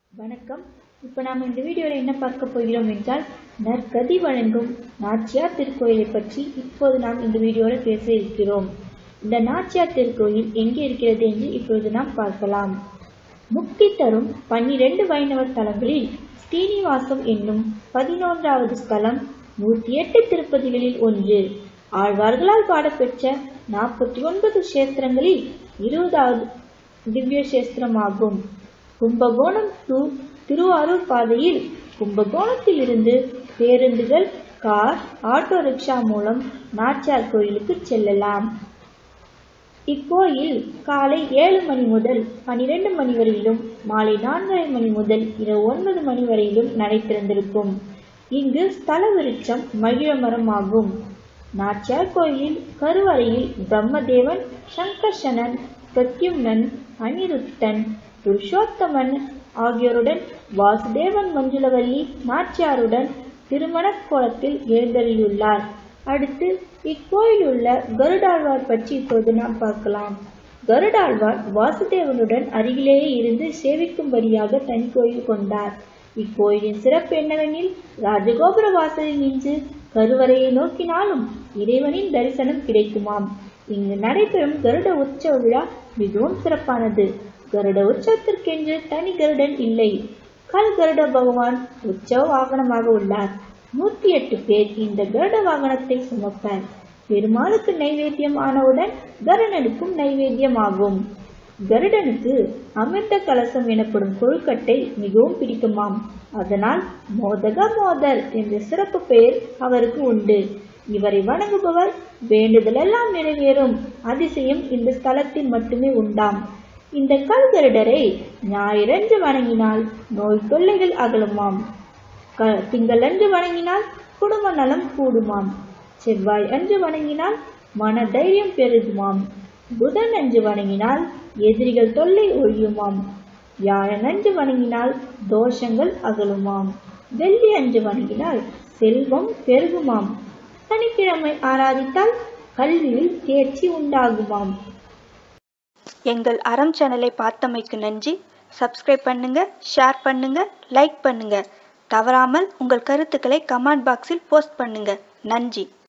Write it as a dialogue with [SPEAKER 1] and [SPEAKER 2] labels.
[SPEAKER 1] வணக்கம் இப்போ நாம் இந்த வீடியோவில் என்ன பார்க்க போகிறோம் என்றால் நற்கதி வழங்கும் நாச்சியார் திருக்கோயிலை பற்றி இப்போது நாம் இந்த வீடியோவில் பேச இருக்கிறோம் இந்த நாச்சியார் திருக்கோயில் எங்கே இருக்கிறது என்று இப்பொழுது நாம் பார்க்கலாம் முக்தி தரும் பன்னிரண்டு வைணவ தலங்களில் ஸ்ரீனிவாசம் என்னும் பதினொன்றாவது ஸ்தலம் நூற்றி எட்டு திருப்பதிகளில் ஒன்று ஆழ்வார்களால் பாடப்பெற்ற நாற்பத்தி ஒன்பது கஷேத்திரங்களில் இருபதாவது திவ்ய கஷேத்திரமாகும் கும்பகோணம் டு திருவாரூர் பாதையில் கும்பகோணத்திலிருந்து பேருந்துகள் கார் ஆட்டோ ரிக்ஷா மூலம் நாச்சியார் கோயிலுக்கு செல்லலாம் இக்கோயில் காலை ஏழு மணி முதல் பனிரெண்டு மணி வரையிலும் மாலை நான்கரை மணி முதல் இரவு ஒன்பது மணி வரையிலும் நடை திறந்திருக்கும் இங்கு ஸ்தல விருட்சம் மகிழமரம் ஆகும் நாச்சியார் கோயிலில் கருவறையில் பிரம்மதேவன் சங்கர்ஷனன் பிரத்யும்னன் அனிருத்தன் புருஷோத்தமன் ஆகியோருடன் வாசுதேவன் மஞ்சுளவல்லி நாச்சியாருடன் திருமணக் கோலத்தில் எழுந்தருளியுள்ளார் அடுத்து இக்கோயில் உள்ள கருடாழ்வார் பற்றி இப்போது நாம் பார்க்கலாம் கருடாழ்வார் வாசுதேவனுடன் அருகிலேயே இருந்து சேவிக்கும்படியாக தனி கோயில் கொண்டார் இக்கோயிலின் சிறப்பு என்னவெனில் ராஜகோபுர வாசலில் நின்று கருவறையை நோக்கினாலும் இறைவனின் தரிசனம் கிடைக்குமாம் இங்கு நடைபெறும் கருட உற்சவ விழா மிகவும் சிறப்பானது கருட உற்சவத்திற்கென்று தனி கருடன் இல்லை கல் கருட பகவான் உற்சவ வாகனமாக உள்ளார் நூற்றி எட்டு பேர் இந்த கருட வாகனத்தை சுமப்பர் பெருமாளுக்கு நைவேத்தியம் ஆனவுடன் கருடனுக்கும் நைவேத்தியம் ஆகும் கருடனுக்கு அமிர்த கலசம் எனப்படும் கொழுக்கட்டை மிகவும் பிடிக்குமாம் அதனால் மோதக மோதர் என்ற சிறப்பு பெயர் அவருக்கு உண்டு இவரை வணங்குபவர் வேண்டுதலெல்லாம் நிறைவேறும் அதிசயம் இந்த ஸ்தலத்தில் மட்டுமே உண்டாம் இந்த கல்கருடரை ஞாயிறன்று வணங்கினால் நோய் தொல்லைகள் அகலுமாம் க திங்களன்று வணங்கினால் குடும்ப நலம் கூடுமாம் செவ்வாய் அன்று வணங்கினால் மன தைரியம் பெருகுமாம் புதன் அன்று வணங்கினால் எதிரிகள் தொல்லை ஒழியுமாம் வியாழன் அன்று வணங்கினால் தோஷங்கள் அகலுமாம் வெள்ளி அன்று வணங்கினால் செல்வம் பெருகுமாம் சனிக்கிழமை ஆராதித்தால் கல்வியில் தேர்ச்சி உண்டாகுமாம்
[SPEAKER 2] எங்கள் அறம் சேனலை பார்த்தமைக்கு நன்றி சப்ஸ்கிரைப் பண்ணுங்க ஷேர் பண்ணுங்க லைக் பண்ணுங்க தவறாமல் உங்கள் கருத்துக்களை கமெண்ட் பாக்ஸில் போஸ்ட் பண்ணுங்க நன்றி